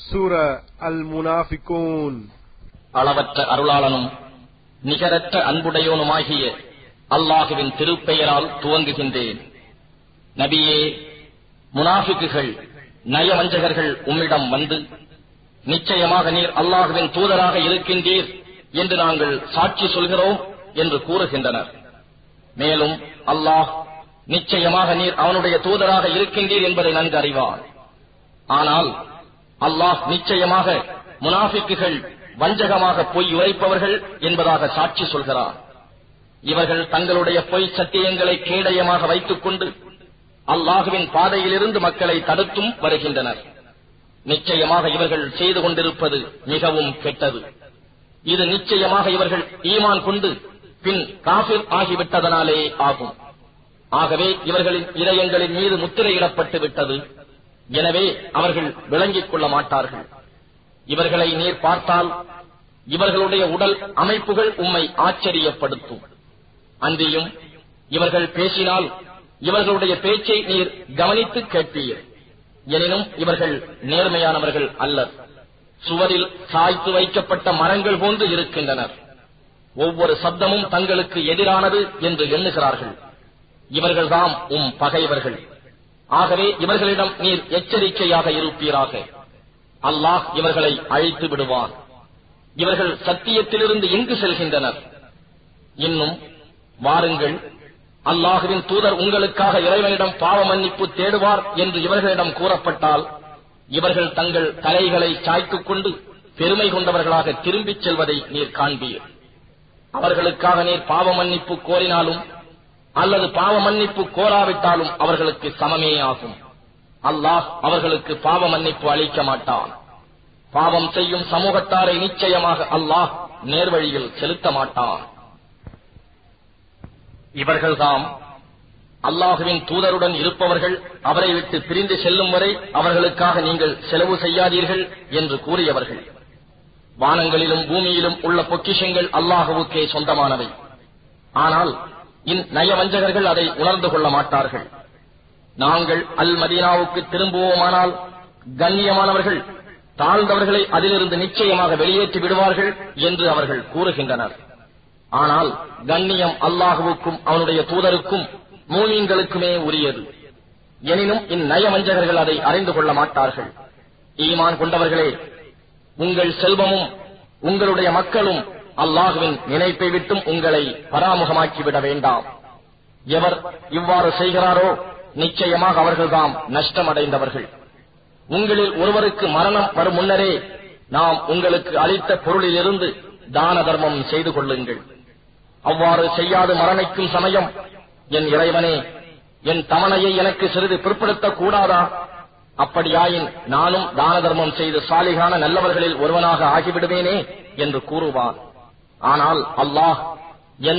சூர அல் முனாஃபிகூன் அளவற்ற அருளாளனும் நிகரற்ற அன்புடையோனுமாகிய அல்லாஹுவின் திருப்பெயரால் துவங்குகின்றேன் நபியே முனாஃபிக்குகள் நயவஞ்சகர்கள் உம்மிடம் வந்து நிச்சயமாக நீர் அல்லாஹுவின் தூதராக இருக்கின்றீர் என்று நாங்கள் சாட்சி சொல்கிறோம் என்று கூறுகின்றனர் மேலும் அல்லாஹ் நிச்சயமாக நீர் அவனுடைய தூதராக இருக்கின்றீர் என்பதை நன்கு அறிவார் ஆனால் அல்லாஹ் நிச்சயமாக முனாஃபிக்குகள் வஞ்சகமாக பொய் உரைப்பவர்கள் என்பதாக சாட்சி சொல்கிறார் இவர்கள் தங்களுடைய பொய் சத்தியங்களை கேடயமாக வைத்துக் கொண்டு அல்லாஹுவின் பாதையிலிருந்து மக்களை தடுத்தும் வருகின்றனர் நிச்சயமாக இவர்கள் செய்து கொண்டிருப்பது மிகவும் கெட்டது இது நிச்சயமாக இவர்கள் ஈமான் கொண்டு பின் காபிர் ஆகிவிட்டதனாலே ஆகும் ஆகவே இவர்களின் இதயங்களின் மீது முத்திரையிடப்பட்டு விட்டது எனவே அவர்கள் விளங்கிக் கொள்ள மாட்டார்கள் இவர்களை நீர் பார்த்தால் இவர்களுடைய உடல் அமைப்புகள் உம்மை ஆச்சரியப்படுத்தும் அன்றியும் இவர்கள் பேசினால் இவர்களுடைய பேச்சை நீர் கவனித்து கேட்பீர் எனினும் இவர்கள் நேர்மையானவர்கள் அல்லர் சுவரில் சாய்த்து வைக்கப்பட்ட மரங்கள் போன்று இருக்கின்றனர் ஒவ்வொரு சப்தமும் தங்களுக்கு எதிரானது என்று எண்ணுகிறார்கள் இவர்கள்தாம் உம் பகைவர்கள் ஆகவே இவர்களிடம் நீர் எச்சரிக்கையாக இருப்பீராக அல்லாஹ் இவர்களை அழித்து விடுவான் இவர்கள் சத்தியத்திலிருந்து எங்கு செல்கின்றனர் இன்னும் வாருங்கள் அல்லாஹுவின் தூதர் உங்களுக்காக இறைவனிடம் பாவ மன்னிப்பு தேடுவார் என்று இவர்களிடம் கூறப்பட்டால் இவர்கள் தங்கள் தலைகளை சாய்த்துக் கொண்டு பெருமை கொண்டவர்களாக திரும்பிச் செல்வதை நீர் காண்பீர் அவர்களுக்காக நீர் பாவ மன்னிப்பு கோரினாலும் அல்லது பாவ மன்னிப்பு கோராவிட்டாலும் அவர்களுக்கு சமமே ஆகும் அல்லாஹ் அவர்களுக்கு பாவ மன்னிப்பு அளிக்க மாட்டான் பாவம் செய்யும் சமூகத்தாரை நிச்சயமாக அல்லாஹ் நேர்வழியில் செலுத்த மாட்டான் இவர்கள்தாம் அல்லாஹுவின் தூதருடன் இருப்பவர்கள் அவரை விட்டு பிரிந்து செல்லும் வரை அவர்களுக்காக நீங்கள் செலவு செய்யாதீர்கள் என்று கூறியவர்கள் வானங்களிலும் பூமியிலும் உள்ள பொக்கிஷங்கள் அல்லாஹுவுக்கே சொந்தமானவை ஆனால் இந்நயவஞ்சகர்கள் அதை உணர்ந்து கொள்ள மாட்டார்கள் நாங்கள் அல் மதீனாவுக்கு திரும்புவோமானால் கண்ணியமானவர்கள் தாழ்ந்தவர்களை அதிலிருந்து நிச்சயமாக வெளியேற்றி விடுவார்கள் என்று அவர்கள் கூறுகின்றனர் ஆனால் கண்ணியம் அல்லாஹுவுக்கும் அவனுடைய தூதருக்கும் மூமீன்களுக்குமே உரியது எனினும் இந்நயவஞ்சகர்கள் அதை அறிந்து கொள்ள மாட்டார்கள் ஈமான் கொண்டவர்களே உங்கள் செல்வமும் உங்களுடைய மக்களும் அல்லாஹுவின் நினைப்பை விட்டும் உங்களை பராமுகமாக்கிவிட வேண்டாம் எவர் இவ்வாறு செய்கிறாரோ நிச்சயமாக அவர்கள்தாம் நஷ்டமடைந்தவர்கள் உங்களில் ஒருவருக்கு மரணம் வரும் முன்னரே நாம் உங்களுக்கு அளித்த பொருளிலிருந்து தான தர்மம் செய்து கொள்ளுங்கள் அவ்வாறு செய்யாது மரணிக்கும் சமயம் என் இறைவனே என் தமனையை எனக்கு சிறிது பிற்படுத்தக் கூடாதா அப்படியாயின் நானும் தான தர்மம் செய்து சாலிகான நல்லவர்களில் ஒருவனாக ஆகிவிடுவேனே என்று கூறுவார் ஆனால் அல்லாஹ்